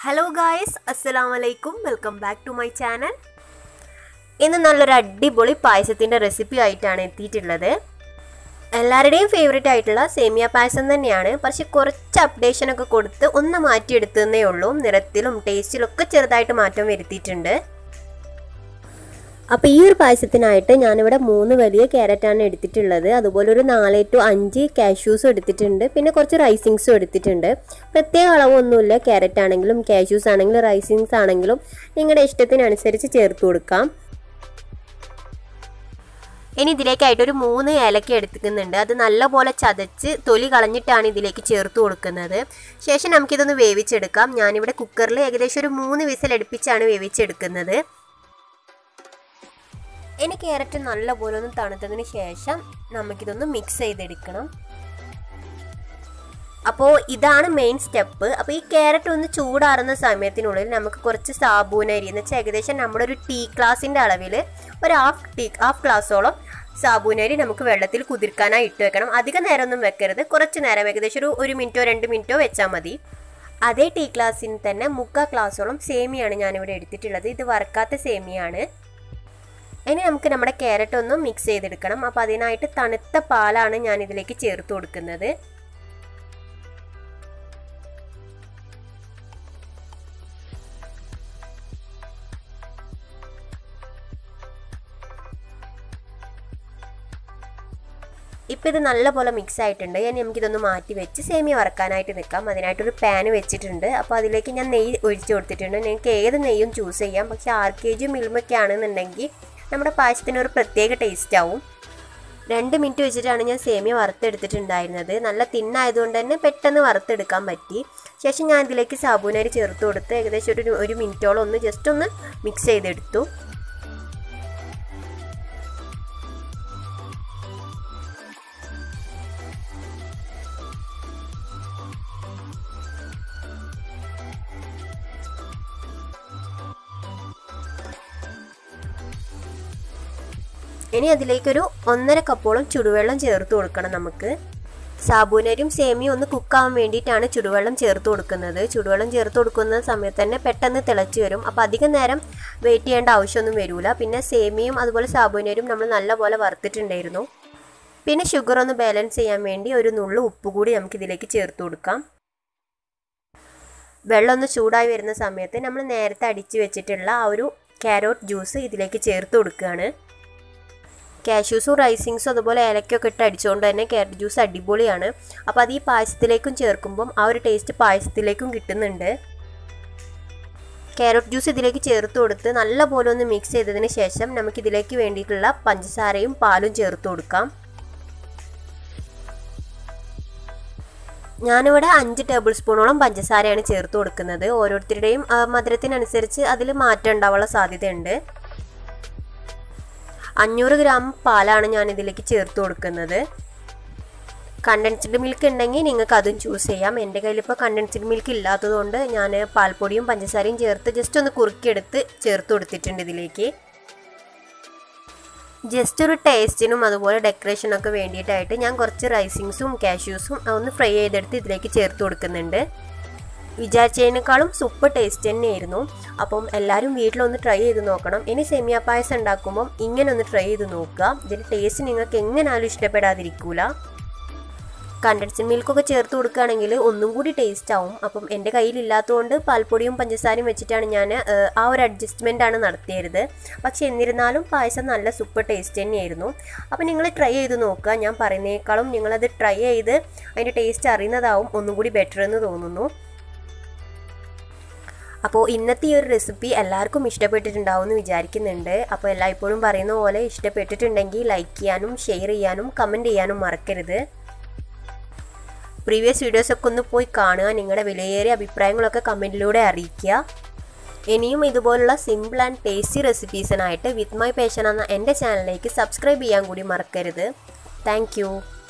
hello guys അസ്സലാം വലൈക്കും welcome back to my channel ഇന്ന് നല്ലൊരു അടിപൊളി പായസത്തിൻ്റെ റെസിപ്പി ആയിട്ടാണ് എത്തിയിട്ടുള്ളത് എല്ലാവരുടെയും ഫേവറേറ്റ് ആയിട്ടുള്ള സേമിയ പായസം തന്നെയാണ് പക്ഷെ കുറച്ച് അപ്ഡേഷനൊക്കെ കൊടുത്ത് ഒന്ന് മാറ്റിയെടുത്തതേ ഉള്ളൂ നിറത്തിലും ടേസ്റ്റിലും ഒക്കെ ചെറുതായിട്ട് മാറ്റം വരുത്തിയിട്ടുണ്ട് അപ്പോൾ ഈ ഒരു പായസത്തിനായിട്ട് ഞാനിവിടെ മൂന്ന് വലിയ ക്യാരറ്റാണ് എടുത്തിട്ടുള്ളത് അതുപോലെ ഒരു നാല് ടു അഞ്ച് കാഷ്യൂസും എടുത്തിട്ടുണ്ട് പിന്നെ കുറച്ച് റൈസിങ്സും എടുത്തിട്ടുണ്ട് പ്രത്യേക അളവൊന്നുമില്ല ക്യാരറ്റ് ആണെങ്കിലും കാഷ്യൂസ് ആണെങ്കിലും റൈസിങ്സ് ആണെങ്കിലും നിങ്ങളുടെ ഇഷ്ടത്തിനനുസരിച്ച് ചേർത്ത് കൊടുക്കാം ഇനി ഇതിലേക്കായിട്ട് ഒരു മൂന്ന് ഏലക്ക എടുക്കുന്നുണ്ട് അത് നല്ലപോലെ ചതച്ച് തൊലി കളഞ്ഞിട്ടാണ് ഇതിലേക്ക് ചേർത്ത് കൊടുക്കുന്നത് ശേഷം നമുക്കിതൊന്ന് വേവിച്ചെടുക്കാം ഞാനിവിടെ കുക്കറിൽ ഏകദേശം ഒരു മൂന്ന് വിസൽ അടുപ്പിച്ചാണ് വേവിച്ചെടുക്കുന്നത് ഇനി ക്യാരറ്റ് നല്ലപോലെ ഒന്ന് തണുത്തതിന് ശേഷം നമുക്കിതൊന്ന് മിക്സ് ചെയ്തെടുക്കണം അപ്പോൾ ഇതാണ് മെയിൻ സ്റ്റെപ്പ് അപ്പോൾ ഈ ക്യാരറ്റ് ഒന്ന് ചൂടാറുന്ന സമയത്തിനുള്ളിൽ നമുക്ക് കുറച്ച് സാബൂനരി എന്ന് വെച്ചാൽ ഏകദേശം നമ്മുടെ ഒരു ടീ ഗ്ലാസിൻ്റെ അളവിൽ ഒരു ഹാഫ് ടീ ഹാഫ് ഗ്ലാസോളം സാബൂനരി നമുക്ക് വെള്ളത്തിൽ കുതിർക്കാനായി ഇട്ട് വെക്കണം അധികം നേരമൊന്നും വെക്കരുത് കുറച്ച് നേരം ഏകദേശം ഒരു ഒരു മിനിറ്റോ രണ്ട് മിനിറ്റോ വെച്ചാൽ മതി അതേ ടീ ഗ്ലാസ്സിന് തന്നെ മുക്കാൽ ഗ്ലാസോളം സേമിയാണ് ഞാനിവിടെ എടുത്തിട്ടുള്ളത് ഇത് വറക്കാത്ത സേമിയാണ് ഇനി നമുക്ക് നമ്മുടെ ക്യാരറ്റ് ഒന്ന് മിക്സ് ചെയ്തെടുക്കണം അപ്പോൾ അതിനായിട്ട് തണുത്ത പാലാണ് ഞാൻ ഇതിലേക്ക് ചേർത്ത് കൊടുക്കുന്നത് ഇപ്പം ഇത് നല്ലപോലെ മിക്സ് ആയിട്ടുണ്ട് ഇനി നമുക്കിതൊന്ന് മാറ്റി വെച്ച് സേമിയ വറക്കാനായിട്ട് നിൽക്കാം അതിനായിട്ടൊരു പാൻ വെച്ചിട്ടുണ്ട് അപ്പോൾ അതിലേക്ക് ഞാൻ നെയ്യ് ഒഴിച്ച് കൊടുത്തിട്ടുണ്ട് നിങ്ങൾക്ക് ഏത് നെയ്യും ചൂസ് ചെയ്യാം പക്ഷേ ആർ കെ ജി മിൽമൊക്കെ ആണെന്നുണ്ടെങ്കിൽ നമ്മുടെ പായസത്തിന് ഒരു പ്രത്യേക ടേസ്റ്റ് ആവും രണ്ട് മിനിറ്റ് വെച്ചിട്ടാണ് ഞാൻ സേമിയ വറുത്തെടുത്തിട്ടുണ്ടായിരുന്നത് നല്ല തിന്നായതുകൊണ്ട് തന്നെ പെട്ടെന്ന് വറുത്തെടുക്കാൻ പറ്റി ശേഷം ഞാൻ ഇതിലേക്ക് സാബൂനരി ചേർത്ത് കൊടുത്ത് ഏകദേശം ഒരു ഒരു മിനിറ്റോളം ഒന്ന് ജസ്റ്റ് ഒന്ന് മിക്സ് ചെയ്തെടുത്തു ഇനി അതിലേക്കൊരു ഒന്നര കപ്പോളം ചുടുവെള്ളം ചേർത്ത് കൊടുക്കണം നമുക്ക് സാബൂനരിയും സേമിയും ഒന്ന് കുക്കാവാൻ വേണ്ടിയിട്ടാണ് ചുടുവെള്ളം ചേർത്ത് കൊടുക്കുന്നത് ചുടുവെള്ളം ചേർത്ത് കൊടുക്കുന്ന സമയത്ത് തന്നെ പെട്ടെന്ന് തിളച്ച് വരും അപ്പോൾ അധികം നേരം വെയിറ്റ് ചെയ്യേണ്ട ആവശ്യമൊന്നും വരില്ല പിന്നെ സേമിയും അതുപോലെ സാബൂനരിയും നമ്മൾ നല്ലപോലെ വറുത്തിട്ടുണ്ടായിരുന്നു പിന്നെ ഷുഗർ ഒന്ന് ബാലൻസ് ചെയ്യാൻ വേണ്ടി ഒരു നുള്ളു ഉപ്പ് കൂടി നമുക്ക് ഇതിലേക്ക് ചേർത്ത് കൊടുക്കാം വെള്ളം ഒന്ന് ചൂടായി വരുന്ന സമയത്ത് നമ്മൾ നേരത്തെ അടിച്ചു വെച്ചിട്ടുള്ള ആ ഒരു ക്യാരോട്ട് ജ്യൂസ് ഇതിലേക്ക് ചേർത്ത് കൊടുക്കുകയാണ് കാഷ്യൂസും റൈസിങ്സും അതുപോലെ ഏലക്കൊക്കെ ഇട്ട് അടിച്ചുകൊണ്ട് തന്നെ ക്യാരറ്റ് ജ്യൂസ് അടിപൊളിയാണ് അപ്പോൾ അത് ഈ പായസത്തിലേക്കും ചേർക്കുമ്പം ആ ഒരു ടേസ്റ്റ് പായസത്തിലേക്കും കിട്ടുന്നുണ്ട് ക്യാരറ്റ് ജ്യൂസ് ഇതിലേക്ക് ചേർത്ത് കൊടുത്ത് നല്ലപോലെ ഒന്ന് മിക്സ് ചെയ്തതിന് ശേഷം നമുക്ക് ഇതിലേക്ക് വേണ്ടിയിട്ടുള്ള പഞ്ചസാരയും പാലും ചേർത്ത് കൊടുക്കാം ഞാനിവിടെ അഞ്ച് ടേബിൾ സ്പൂണോളം പഞ്ചസാരയാണ് ചേർത്ത് കൊടുക്കുന്നത് ഓരോരുത്തരുടെയും മധുരത്തിനനുസരിച്ച് അതിൽ മാറ്റം ഉണ്ടാവാനുള്ള സാധ്യതയുണ്ട് അഞ്ഞൂറ് ഗ്രാം പാലാണ് ഞാൻ ഇതിലേക്ക് ചേർത്ത് കൊടുക്കുന്നത് കണ്ടൻസ്ഡ് മിൽക്ക് ഉണ്ടെങ്കിൽ നിങ്ങൾക്ക് അതും ചൂസ് ചെയ്യാം എൻ്റെ കയ്യിലിപ്പോൾ കണ്ടൻസ്ഡ് മിൽക്ക് ഇല്ലാത്തതുകൊണ്ട് ഞാൻ പാൽപ്പൊടിയും പഞ്ചസാരയും ചേർത്ത് ജസ്റ്റ് ഒന്ന് കുറുക്കിയെടുത്ത് ചേർത്ത് കൊടുത്തിട്ടുണ്ട് ഇതിലേക്ക് ജസ്റ്റ് ഒരു ടേസ്റ്റിനും അതുപോലെ ഡെക്കറേഷനൊക്കെ വേണ്ടിയിട്ടായിട്ട് ഞാൻ കുറച്ച് റൈസിങ്സും കാഷ്യൂസും ഒന്ന് ഫ്രൈ ചെയ്തെടുത്ത് ഇതിലേക്ക് ചേർത്ത് കൊടുക്കുന്നുണ്ട് വിചാരിച്ചതിനേക്കാളും സൂപ്പർ ടേസ്റ്റ് തന്നെയായിരുന്നു അപ്പം എല്ലാവരും വീട്ടിലൊന്ന് ട്രൈ ചെയ്ത് നോക്കണം ഇനി സെമിയ പായസം ഉണ്ടാക്കുമ്പം ഇങ്ങനെ ഒന്ന് ട്രൈ ചെയ്ത് നോക്കുക ഇതിൻ്റെ ടേസ്റ്റ് നിങ്ങൾക്ക് എങ്ങനെയാലും ഇഷ്ടപ്പെടാതിരിക്കൂല കണ്ടൻസ്ഡ് മിൽക്കൊക്കെ ചേർത്ത് കൊടുക്കുകയാണെങ്കിൽ ഒന്നും കൂടി ടേസ്റ്റ് ആവും അപ്പം എൻ്റെ കയ്യിലില്ലാത്തതുകൊണ്ട് പാൽപ്പൊടിയും പഞ്ചസാരയും വെച്ചിട്ടാണ് ഞാൻ ആ ഒരു അഡ്ജസ്റ്റ്മെൻ്റ് ആണ് നടത്തിയത് പക്ഷേ എന്നിരുന്നാലും പായസം നല്ല സൂപ്പർ ടേസ്റ്റ് തന്നെയായിരുന്നു അപ്പോൾ നിങ്ങൾ ട്രൈ ചെയ്ത് നോക്കുക ഞാൻ പറയുന്നേക്കാളും നിങ്ങളത് ട്രൈ ചെയ്ത് അതിൻ്റെ ടേസ്റ്റ് അറിയുന്നതാവും ഒന്നും കൂടി ബെറ്റർ എന്ന് തോന്നുന്നു അപ്പോൾ ഇന്നത്തെ ഈ ഒരു റെസിപ്പി എല്ലാവർക്കും ഇഷ്ടപ്പെട്ടിട്ടുണ്ടാവും എന്ന് വിചാരിക്കുന്നുണ്ട് അപ്പോൾ എല്ലായ്പ്പോഴും പറയുന്ന പോലെ ഇഷ്ടപ്പെട്ടിട്ടുണ്ടെങ്കിൽ ലൈക്ക് ചെയ്യാനും ഷെയർ ചെയ്യാനും കമൻറ്റ് ചെയ്യാനും മറക്കരുത് പ്രീവിയസ് വീഡിയോസൊക്കെ ഒന്ന് പോയി കാണുക നിങ്ങളുടെ വിലയേറിയ അഭിപ്രായങ്ങളൊക്കെ കമൻറ്റിലൂടെ അറിയിക്കുക ഇനിയും ഇതുപോലുള്ള സിമ്പിൾ ആൻഡ് ടേസ്റ്റി റെസിപ്പീസിനായിട്ട് വിത്ത് മൈ പേഷൻ എന്ന എൻ്റെ ചാനലിലേക്ക് സബ്സ്ക്രൈബ് ചെയ്യാൻ കൂടി മറക്കരുത് താങ്ക്